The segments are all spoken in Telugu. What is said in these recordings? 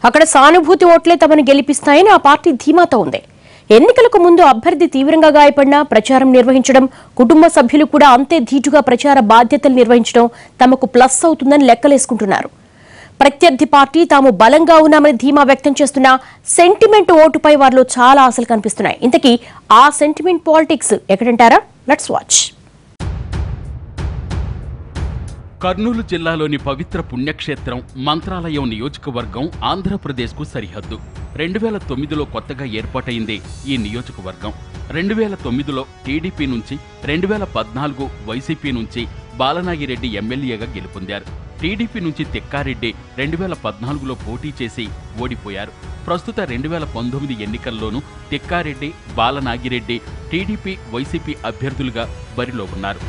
అక్కడ సానుభూతి ఓట్లే తమను గెలిపిస్తాయని ఆ పార్టీ ధీమాతో ఉంది ఎన్నికలకు ముందు అభ్యర్థి తీవ్రంగా గాయపడినా ప్రచారం నిర్వహించడం కుటుంబ సభ్యులు కూడా అంతే ధీటుగా ప్రచార బాధ్యతలు నిర్వహించడం తమకు ప్లస్ అవుతుందని లెక్కలేసుకుంటున్నారు ప్రత్యర్థి పార్టీ తాము బలంగా ఉన్నామని ధీమా వ్యక్తం చేస్తున్న సెంటిమెంట్ ఓటుపై వారిలో చాలా ఆశలు కనిపిస్తున్నాయి ఇంతకీ ఆ సెంటిమెంట్ పాలిటిక్స్ ఎక్కడంటారా లెట్స్ వాచ్ కర్నూలు జిల్లాలోని పవిత్ర పుణ్యక్షేత్రం మంత్రాలయం నియోజకవర్గం ఆంధ్రప్రదేశ్కు సరిహద్దు రెండు వేల తొమ్మిదిలో కొత్తగా ఏర్పాటైంది ఈ నియోజకవర్గం రెండు వేల తొమ్మిదిలో టీడీపీ నుంచి రెండు వేల పద్నాలుగు వైసీపీ నుంచి బాలనాగిరెడ్డి ఎమ్మెల్యేగా గెలుపొందారు టీడీపీ నుంచి తెక్కారెడ్డి రెండు వేల పద్నాలుగులో పోటీ చేసి ఓడిపోయారు ప్రస్తుత రెండు వేల పంతొమ్మిది ఎన్నికల్లోనూ తెక్కారెడ్డి బాలనాగిరెడ్డి టీడీపీ వైసీపీ అభ్యర్థులుగా బరిలో ఉన్నారు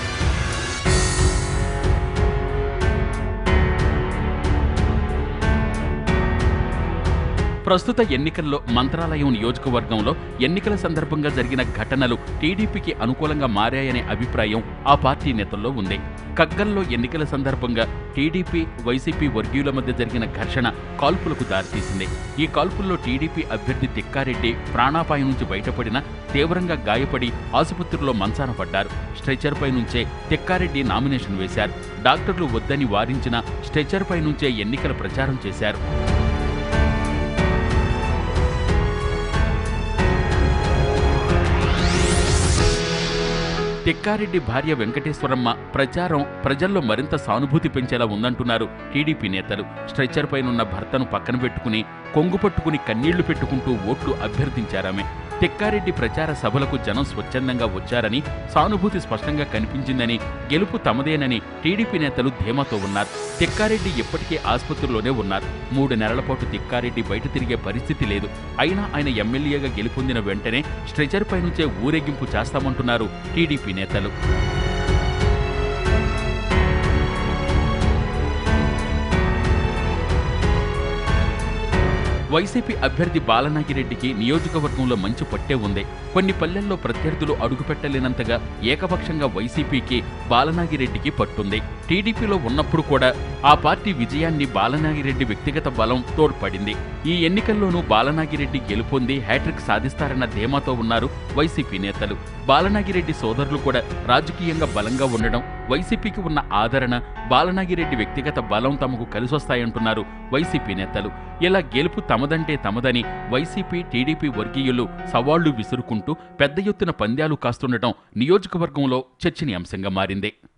ప్రస్తుత ఎన్నికల్లో మంత్రాలయం నియోజకవర్గంలో ఎన్నికల సందర్భంగా జరిగిన ఘటనలు టీడీపీకి అనుకూలంగా మారాయనే అభిప్రాయం ఆ పార్టీ నేతల్లో ఉంది కగ్గల్లో ఎన్నికల సందర్భంగా టీడీపీ వైసీపీ వర్గీయుల మధ్య జరిగిన ఘర్షణ కాల్పులకు దారితీసింది ఈ కాల్పుల్లో టీడీపీ అభ్యర్థి తిక్కారెడ్డి ప్రాణాపాయం నుంచి బయటపడిన తీవ్రంగా గాయపడి ఆసుపత్రిలో మంచాన పడ్డారు స్ట్రెచర్పై నుంచే తిక్కారెడ్డి నామినేషన్ వేశారు డాక్టర్లు వద్దని వారించిన స్ట్రెచర్పై నుంచే ఎన్నికల ప్రచారం చేశారు తిక్కారెడ్డి భార్య వెంకటేశ్వరమ్మ ప్రచారం ప్రజల్లో మరింత సానుభూతి పెంచేలా ఉందంటున్నారు టీడీపీ నేతలు స్ట్రెచర్ పైనున్న భర్తను పక్కన పెట్టుకుని కొంగు పట్టుకుని కన్నీళ్లు పెట్టుకుంటూ ఓట్లు అభ్యర్థించారామె తిక్కారెడ్డి ప్రచార సభలకు జనం స్వచ్ఛందంగా వచ్చారని సానుభూతి స్పష్టంగా కనిపించిందని గెలుపు తమదేనని టీడీపీ నేతలు ధీమాతో ఉన్నారు తిక్కారెడ్డి ఇప్పటికే ఆసుపత్రిలోనే ఉన్నారు మూడు నెలల పాటు తిక్కారెడ్డి బయట తిరిగే పరిస్థితి లేదు అయినా ఆయన ఎమ్మెల్యేగా గెలుపొందిన వెంటనే స్ట్రెచర్ పై నుంచే ఊరేగింపు చేస్తామంటున్నారు టీడీపీ నేతలు వైసీపీ అభ్యర్థి బాలనాగిరెడ్డికి నియోజకవర్గంలో మంచి పట్టే ఉంది కొన్ని పల్లెల్లో ప్రత్యర్థులు అడుగుపెట్టలేనంతగా ఏకపక్షంగా వైసీపీకి బాలనాగిరెడ్డికి పట్టుంది టీడీపీలో ఉన్నప్పుడు కూడా ఆ పార్టీ విజయాన్ని బాలనాగిరెడ్డి వ్యక్తిగత బలం తోడ్పడింది ఈ ఎన్నికల్లోనూ బాలనాగిరెడ్డి గెలుపొంది హ్యాట్రిక్ సాధిస్తారన్న ధీమాతో ఉన్నారు వైసీపీ నేతలు బాలనాగిరెడ్డి సోదరులు కూడా రాజకీయంగా బలంగా ఉండడం వైసీపీకి ఉన్న ఆదరణ బాలనాగిరెడ్డి వ్యక్తిగత బలం తమకు కలిసొస్తాయంటున్నారు వైసీపీ నేతలు ఇలా గెలుపు తమదంటే తమదని వైసీపీ టీడీపీ వర్గీయులు సవాళ్లు విసురుకుంటూ పెద్ద ఎత్తున పంద్యాలు కాస్తుండటం నియోజకవర్గంలో చర్చనీయాంశంగా మారింది